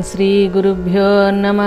శ్రీగురుభ్యో నమ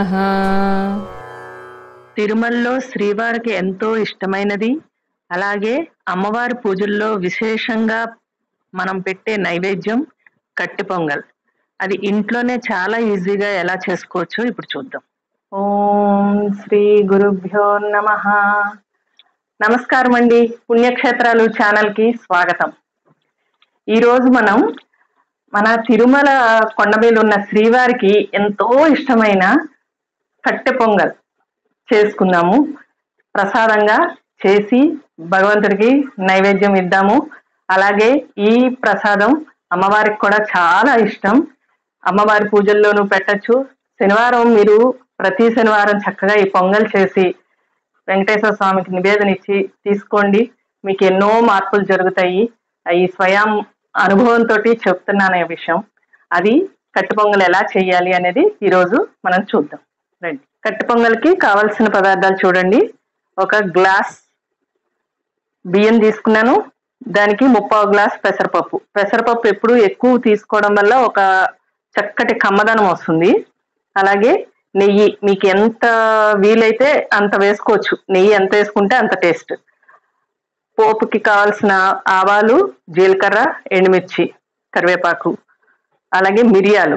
తిరుమలలో శ్రీవారికి ఎంతో ఇష్టమైనది అలాగే అమ్మవారి పూజల్లో విశేషంగా మనం పెట్టే నైవేద్యం కట్టి పొంగల్ అది ఇంట్లోనే చాలా ఈజీగా ఎలా చేసుకోవచ్చో ఇప్పుడు చూద్దాం ఓం శ్రీ గురుభ్యో నమ నమస్కారం అండి పుణ్యక్షేత్రాలు ఛానల్ కి స్వాగతం ఈ రోజు మనం మన తిరుమల కొండ మీద ఉన్న శ్రీవారికి ఎంతో ఇష్టమైన కట్టె పొంగల్ చేసుకుందాము ప్రసాదంగా చేసి భగవంతుడికి నైవేద్యం ఇద్దాము అలాగే ఈ ప్రసాదం అమ్మవారికి కూడా చాలా ఇష్టం అమ్మవారి పూజల్లోనూ పెట్టచ్చు శనివారం మీరు ప్రతి శనివారం చక్కగా ఈ పొంగల్ చేసి వెంకటేశ్వర స్వామికి నివేదన ఇచ్చి తీసుకోండి మీకు ఎన్నో మార్పులు జరుగుతాయి ఈ స్వయం అనుభవంతో చెప్తున్నాను ఈ విషయం అది కట్టు పొంగల్ ఎలా చేయాలి అనేది ఈరోజు మనం చూద్దాం రండి కట్టు పొంగల్కి కావాల్సిన పదార్థాలు చూడండి ఒక గ్లాస్ బియ్యం తీసుకున్నాను దానికి ముప్పావు గ్లాస్ పెసరపప్పు పెసరపప్పు ఎప్పుడు ఎక్కువ తీసుకోవడం వల్ల ఒక చక్కటి కమ్మదనం వస్తుంది అలాగే నెయ్యి మీకు ఎంత వీలైతే అంత వేసుకోవచ్చు నెయ్యి ఎంత వేసుకుంటే అంత టేస్ట్ పోపుకి కావాల్సిన ఆవాలు జీలకర్ర ఎండుమిర్చి కరివేపాకు అలాగే మిరియాలు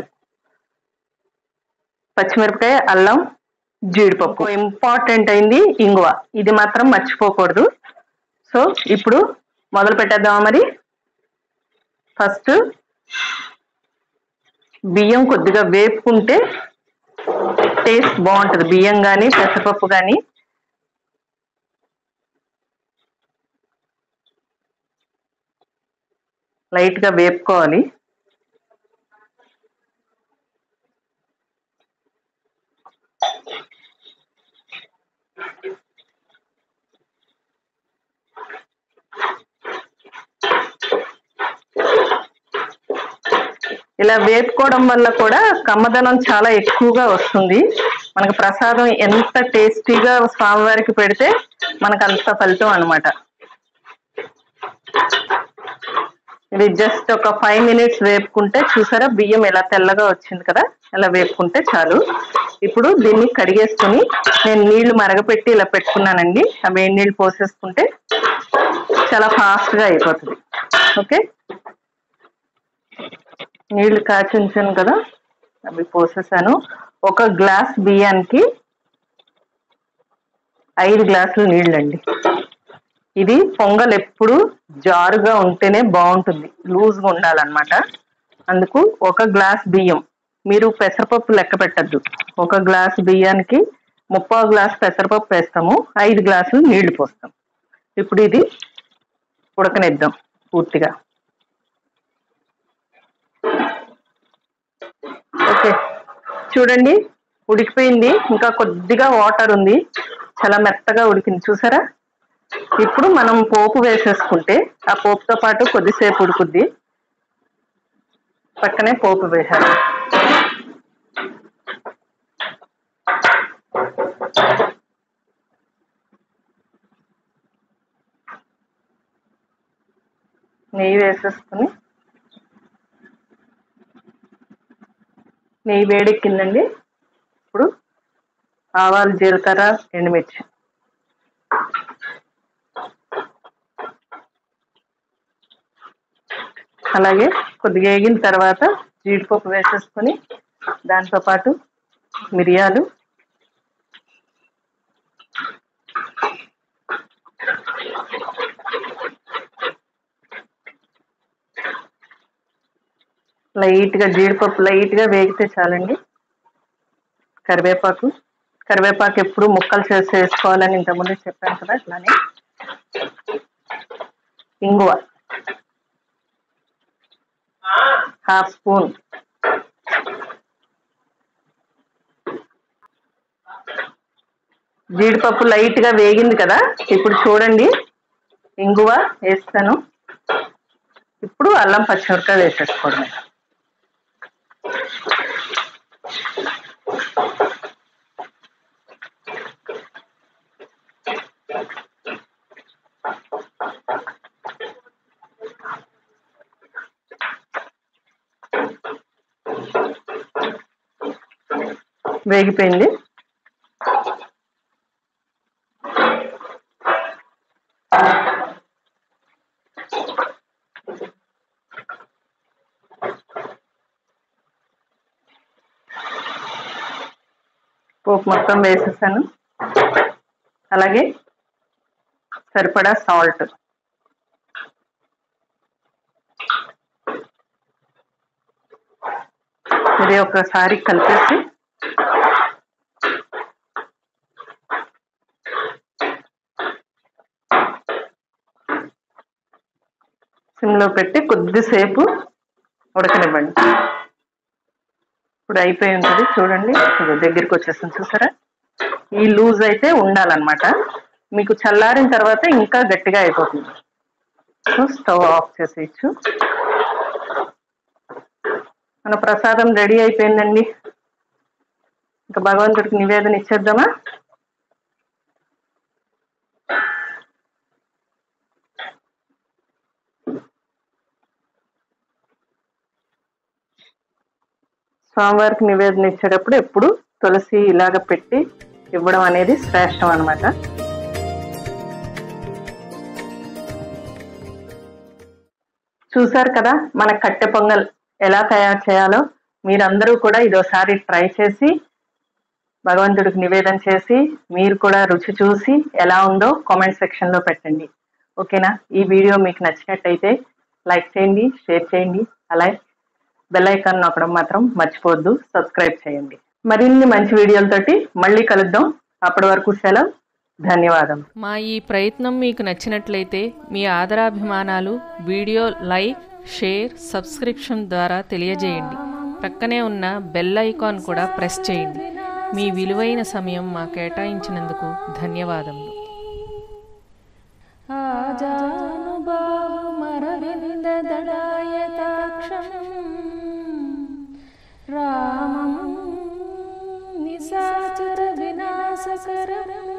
పచ్చిమిరపకాయ అల్లం జీడిపప్పు ఇంపార్టెంట్ అయింది ఇంగువ ఇది మాత్రం మర్చిపోకూడదు సో ఇప్పుడు మొదలు పెట్టేద్దామా మరి ఫస్ట్ బియ్యం కొద్దిగా వేపుకుంటే టేస్ట్ బాగుంటుంది బియ్యం కానీ పెసరపప్పు కానీ లైట్గా వేపుకోవాలి ఇలా వేపుకోవడం వల్ల కూడా కమ్మదనం చాలా ఎక్కువగా వస్తుంది మనకు ప్రసాదం ఎంత టేస్టీగా స్వామివారికి పెడితే మనకు అంత ఫలితం అనమాట ఇది జస్ట్ ఒక ఫైవ్ మినిట్స్ వేపుకుంటే చూసారా బియ్యం ఎలా తెల్లగా వచ్చింది కదా ఇలా వేపుకుంటే చాలు ఇప్పుడు దీన్ని కడిగేసుకుని నేను నీళ్లు మరగపెట్టి ఇలా పెట్టుకున్నానండి ఆ వేడి నీళ్ళు పోసేసుకుంటే చాలా ఫాస్ట్గా అయిపోతుంది ఓకే నీళ్లు కాచి ఉంచాను కదా అవి పోసేసాను ఒక గ్లాస్ బియ్యానికి ఐదు గ్లాసులు నీళ్ళండి ఇది పొంగల్ ఎప్పుడు జారుగా ఉంటేనే బాగుంటుంది లూజ్గా ఉండాలన్నమాట అందుకు ఒక గ్లాస్ బియ్యం మీరు పెసరపప్పు లెక్క పెట్టద్దు ఒక గ్లాస్ బియ్యానికి ముప్పావు గ్లాస్ పెసరపప్పు వేస్తాము ఐదు గ్లాసులు నీళ్లు పోస్తాం ఇప్పుడు ఇది ఉడకనిద్దాం పూర్తిగా ఓకే చూడండి ఉడికిపోయింది ఇంకా కొద్దిగా వాటర్ ఉంది చాలా మెత్తగా ఉడికింది చూసారా ఇప్పుడు మనం పోపు వేసేసుకుంటే ఆ పోపుతో పాటు కొద్దిసేపు ఉడుకుద్ది పక్కనే పోపు వేసాను నెయ్యి వేసేసుకుని నెయ్యి వేడెక్కిందండి ఇప్పుడు ఆవాలు జీలకర్ర ఎండుమిర్చి అలాగే కొద్దిగా వేగిన తర్వాత జీడిపప్పు వేసేసుకొని దాంతో పాటు మిరియాలు లైట్గా జీడిపప్పు లైట్గా వేగితే చాలండి కరివేపాకు కరివేపాకు ఎప్పుడు ముక్కలు చేసి వేసుకోవాలని ఇంతకుముందు చెప్పాను కదా అట్లానే ఇంగువ హాఫ్ స్పూన్ జీడిపప్పు లైట్ గా వేగింది కదా ఇప్పుడు చూడండి ఇంగువ వేస్తాను ఇప్పుడు అల్లం పచ్చిమిరపకాయ వేసేసుకోవడమే వేగిపోయింది పోపు మొత్తం వేసేసాను అలాగే సరిపడా సాల్ట్ ఇది ఒకసారి కలిపేసి సిమ్లో పెట్టి కొద్దిసేపు ఉడకనివ్వండి ఇప్పుడు అయిపోయి ఉంటుంది చూడండి ఇది దగ్గరికి వచ్చేసింది చూసారా ఈ లూజ్ అయితే ఉండాలన్నమాట మీకు చల్లారిన తర్వాత ఇంకా గట్టిగా అయిపోతుంది సో స్టవ్ ఆఫ్ చేసేయచ్చు మన ప్రసాదం రెడీ అయిపోయిందండి ఇంకా భగవంతుడికి నివేదన ఇచ్చేద్దామా స్వామివారికి నివేదన ఇచ్చేటప్పుడు ఎప్పుడు తులసి ఇలాగ పెట్టి ఇవ్వడం అనేది శ్రేష్టం అన్నమాట చూసారు కదా మన కట్టె పొంగల్ ఎలా తయారు చేయాలో మీరందరూ కూడా ఇదోసారి ట్రై చేసి భగవంతుడికి నివేదన చేసి మీరు కూడా రుచి చూసి ఎలా ఉందో కామెంట్ సెక్షన్ లో పెట్టండి ఓకేనా ఈ వీడియో మీకు నచ్చినట్టయితే లైక్ చేయండి షేర్ చేయండి అలాగే బెల్ ఐకాన్ నొక్కడం మాత్రం మర్చిపోవద్దు సబ్స్క్రైబ్ చేయండి మరిన్ని మంచి వీడియోలతోటి మళ్ళీ కలుద్దాం అప్పటి వరకు సెలవు ధన్యవాదం మా ఈ ప్రయత్నం మీకు నచ్చినట్లయితే మీ ఆదరాభిమానాలు వీడియో లైక్ షేర్ సబ్స్క్రిప్షన్ ద్వారా తెలియజేయండి ప్రక్కనే ఉన్న బెల్ ఐకాన్ కూడా ప్రెస్ చేయండి మీ విలువైన సమయం మా కేటాయించినందుకు ధన్యవాదములు రామం నిశాచర వినాశకరం